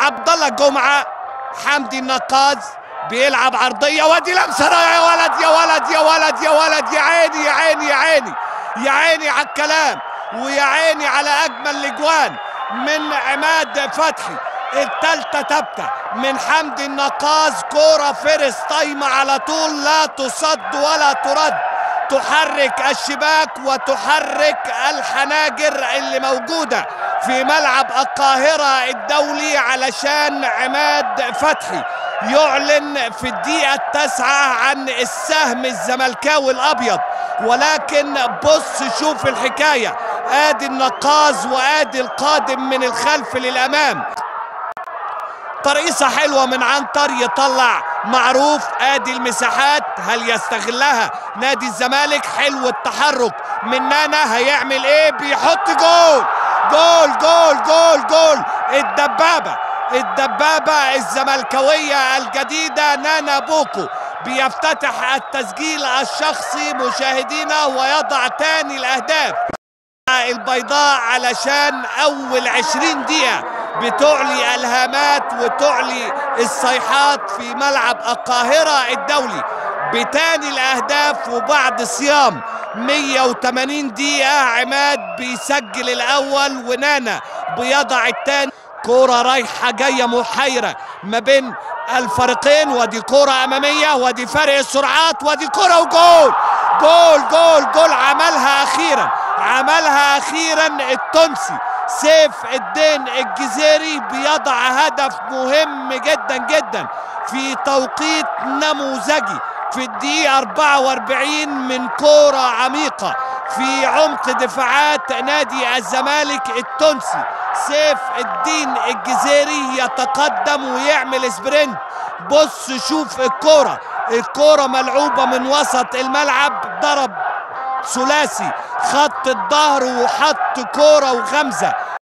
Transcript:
عبد الله جمعه حمدي النقاز بيلعب عرضيه وادي لمسه يا ولد يا ولد يا ولد يا ولد يا عيني يا عيني يا عيني يا عيني على الكلام ويا عيني على اجمل الاجوان من عماد فتحي التالتة تبتة من حمدي النقاز كورة فيرس تايم على طول لا تصد ولا ترد تحرك الشباك وتحرك الحناجر اللي موجودة في ملعب القاهرة الدولي علشان عماد فتحي يعلن في الدقيقة التاسعة عن السهم الزملكاوي الأبيض ولكن بص شوف الحكاية آدي النقاز وآدي القادم من الخلف للأمام ترقيصة حلوة من عنتر يطلع معروف ادي المساحات هل يستغلها نادي الزمالك حلو التحرك من نانا هيعمل ايه بيحط جول جول جول جول جول الدبابة الدبابة الزملكاوية الجديدة نانا بوكو بيفتتح التسجيل الشخصي مشاهدينا ويضع تاني الاهداف البيضاء علشان اول عشرين دقيقة بتعلي الهامات وتعلي الصيحات في ملعب القاهرة الدولي بتاني الاهداف وبعد صيام 180 دقيقة عماد بيسجل الاول ونانا بيضع التاني كورة رايحة جاية محيرة ما بين الفريقين ودي كورة امامية ودي فرق السرعات ودي كورة وجول جول جول جول عملها اخيرا عملها اخيرا التونسي سيف الدين الجزيري بيضع هدف مهم جدا جدا في توقيت نموذجي في الدقيقة 44 من كورة عميقة في عمق دفاعات نادي الزمالك التونسي سيف الدين الجزيري يتقدم ويعمل سبرنت بص شوف الكورة الكورة ملعوبة من وسط الملعب ضرب ثلاثي خط الظهر وحط كورة وغمزة